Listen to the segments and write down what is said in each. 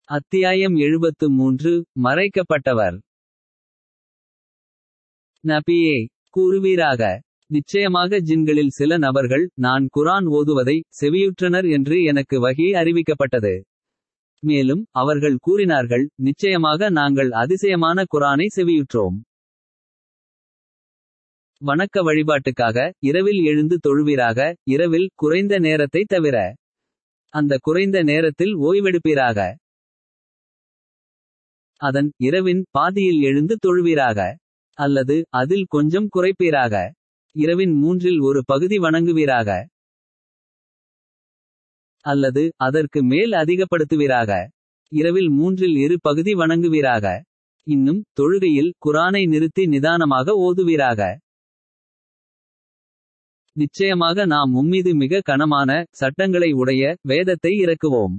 அத்தியாயம் எழுபத்து மூன்று மறைக்கப்பட்டவர். நபியே கூறுவீராக. நிச்சயமாக ஜின்களில் சில நபர்கள் நான் குரான் ஓதுவதை செவியுற்றனர் என்று எனக்கு வகி அறிவிக்கப்பட்டது. மேலும் அவர்கள் கூறினார்கள் நிச்சயமாக நாங்கள் அதிசயமான குரானை செவியுற்றோம். வணக்க வழிபாட்டுக்காக இரவில் எழுந்து தொழுவீராக இரவில் குறைந்த நேரத்தை தவிர. அந்த குறைந்த நேரத்தில் ஓய்வெடுப்பீராக. அதன் இரவின் பாதியில் எழுந்து தொழுவீராக. அல்லது அதில் கொஞ்சம் குறைப்பீராக. இரவின் மூன்றில் ஒரு பகுதி வணங்குவீராக. அல்லது அதற்கு மேல் அதிகப்படுத்துவீராக. இரவில் மூன்றில் இரு பகுதி வணங்குவீராக. இன்னும் தொழுகையில் குரானை நிறுத்தி நிதானமாக ஓதுவீராக. நிச்சயமாக நாம் உம்மீது மிக கனமான சட்டங்களை உடைய வேதத்தை இறக்குவோம்.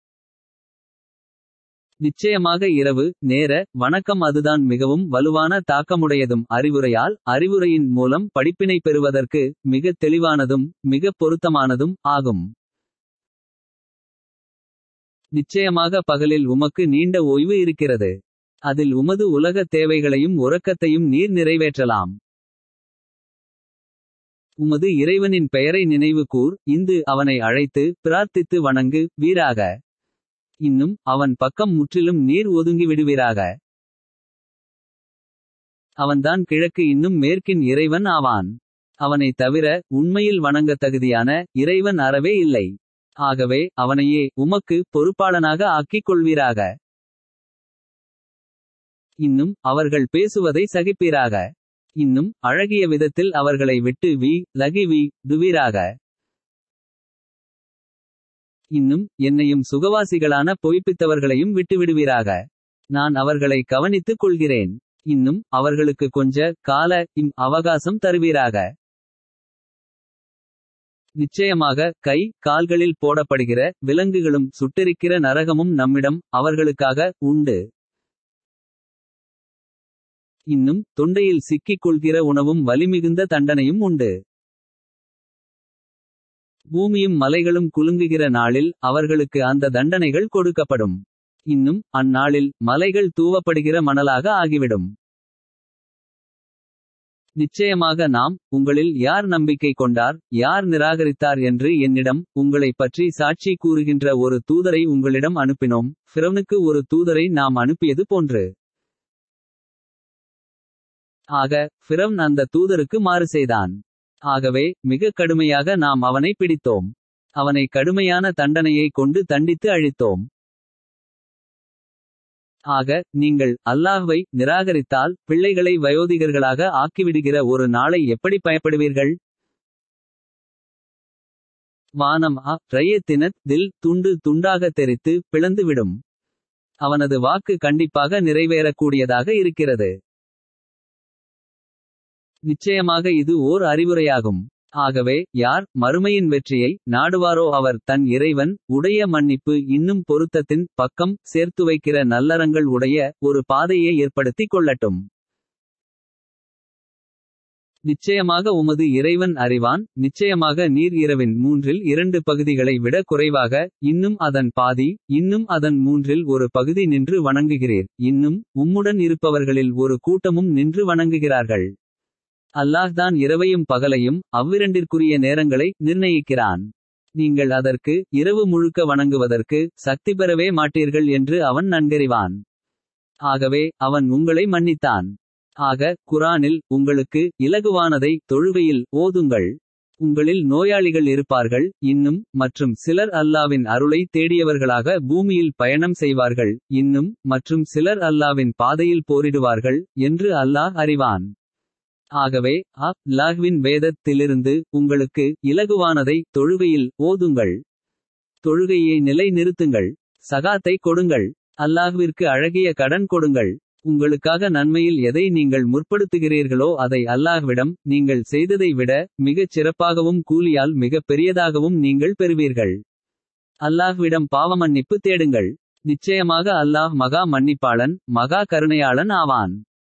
நிச்சயமாக இரவு நேர வணக்கம் அதுதான் மிகவும் வலுவான தாக்கமுடையதும் அறிவுரையால் அறிவுரையின் மூலம் படிப்பினை பெறுவதற்கு மிக தெளிவானதும் மிக பொருத்தமானதும் ஆகும். நிச்சயமாக பகலில் உமக்கு நீண்ட ஓய்வு இருக்கிறது. அதில் உமது உலக தேவைகளையும் உறக்கத்தையும் நீர் நிறைவேற்றலாம். உமது இறைவனின் பெயரை நினைவு கூர் இந்து அவனை அழைத்து பிரார்த்தித்து வணங்கு வீராக. இன்னும் அவன் பக்கம் முற்றிலும் நீர் ஒதுங்கிவிடுவீராக. அவன்தான் கிழக்கு இன்னும் மேற்கின் இறைவன் ஆவான். அவனை தவிர உண்மையில் வணங்கத் தகுதியான இறைவன் அறவே இல்லை. ஆகவே அவனையே உமக்கு பொறுப்பாளனாக ஆக்கிக் கொள்வீராக. இன்னும் அவர்கள் பேசுவதை சகிப்பீராக. இன்னும் அழகிய விதத்தில் அவர்களை விட்டு வி லகி வி துவீராக. இன்னும் என்னையும் சுகவாசிகளான பொய்ப்பித்தவர்களையும் விட்டுவிடுவீராக. நான் அவர்களை கவனித்துக் கொள்கிறேன். இன்னும் அவர்களுக்கு கொஞ்ச கால இம் அவகாசம் தருவீராக. நிச்சயமாக கை கால்களில் போடப்படுகிற விலங்குகளும் சுட்டெரிக்கிற நரகமும் நம்மிடம் அவர்களுக்காக உண்டு. இன்னும் தொண்டையில் சிக்கிக் கொள்கிற உணவும் வலிமிகுந்த தண்டனையும் உண்டு. பூமியும் மலைகளும் குலுங்குகிற நாளில் அவர்களுக்கு அந்த தண்டனைகள் கொடுக்கப்படும். இன்னும் அந்நாளில் மலைகள் தூவப்படுகிற மணலாக ஆகிவிடும். நிச்சயமாக நாம் உங்களில் யார் நம்பிக்கை கொண்டார் யார் நிராகரித்தார் என்று என்னிடம் உங்களைப் பற்றி சாட்சி கூறுகின்ற ஒரு தூதரை உங்களிடம் அனுப்பினோம் ஃபிரௌனுக்கு ஒரு தூதரை நாம் அனுப்பியது போன்று. ஆக ஃபிரௌன் அந்த தூதருக்கு மாறு செய்தான். ஆகவே மிக கடுமையாக நாம் அவனை பிடித்தோம். அவனை கடுமையான தண்டனையை கொண்டு தண்டித்து அழித்தோம். ஆக நீங்கள் அல்லாஹ்வை நிராகரித்தால் பிள்ளைகளை வயோதிகர்களாக ஆக்கிவிடுகிற ஒரு நாளை எப்படி பயப்படுவீர்கள். வானம் அ ரயத்தினத் தில் துண்டு துண்டாக தெரித்து பிளந்து விடும். அவனது வாக்கு கண்டிப்பாக நிறைவேறக்கூடியதாக இருக்கிறது. நிச்சயமாக இது ஓர் அறிவுரையாகும். ஆகவே யார் மறுமையின் வெற்றியை நாடுவாரோ அவர் தன் இறைவன் உடைய மன்னிப்பு இன்னும் பொருத்தத்தின் பக்கம் சேர்த்து வைக்கிற நல்லறங்கள் உடைய ஒரு பாதையை ஏற்படுத்திக் கொள்ளட்டும். நிச்சயமாக உமது இறைவன் அறிவான் நிச்சயமாக நீர் இரவின் மூன்றில் இரண்டு பகுதிகளை விட குறைவாக இன்னும் அதன் பாதி இன்னும் அதன் மூன்றில் ஒரு பகுதி நின்று வணங்குகிறீர் இன்னும் உம்முடன் இருப்பவர்களில் ஒரு கூட்டமும் நின்று வணங்குகிறார்கள். அல்லாஹ்தான் இரவையும் பகலையும் அவ்விரண்டிற்குரிய நேரங்களை நிர்ணயிக்கிறான். நீங்கள் அதற்கு இரவு முழுக்க வணங்குவதற்கு சக்தி பெறவே மாட்டீர்கள் என்று அவன் நன்கறிவான். ஆகவே அவன் உங்களை மன்னித்தான். ஆக குரானில் உங்களுக்கு இலகுவானதை தொழுகையில் ஓதுங்கள். உங்களில் நோயாளிகள் இருப்பார்கள் இன்னும் மற்றும் சிலர் அல்லாவின் அருளை தேடியவர்களாக பூமியில் பயணம் செய்வார்கள் இன்னும் மற்றும் சிலர் அல்லாவின் பாதையில் போரிடுவார்கள் என்று அல்லாஹ் அறிவான். ஆகவே அ லாஹ்வின் வேதத்திலிருந்து உங்களுக்கு இலகுவானதை தொழுகையில் ஓதுங்கள். தொழுகையை நிலை நிறுத்துங்கள். சகாத்தை கொடுங்கள். அல்லாஹ்விற்கு அழகிய கடன் கொடுங்கள். உங்களுக்காக நன்மையில் எதை நீங்கள் முற்படுத்துகிறீர்களோ அதை அல்லாஹ்விடம் நீங்கள் செய்ததை விட மிகச் சிறப்பாகவும் கூலியால் மிகப் பெரியதாகவும் நீங்கள் பெறுவீர்கள். அல்லாஹ்விடம் பாவமன்னிப்பு தேடுங்கள். நிச்சயமாக அல்லாஹ் மகா மன்னிப்பாளன் மகா கருணையாளன் ஆவான்.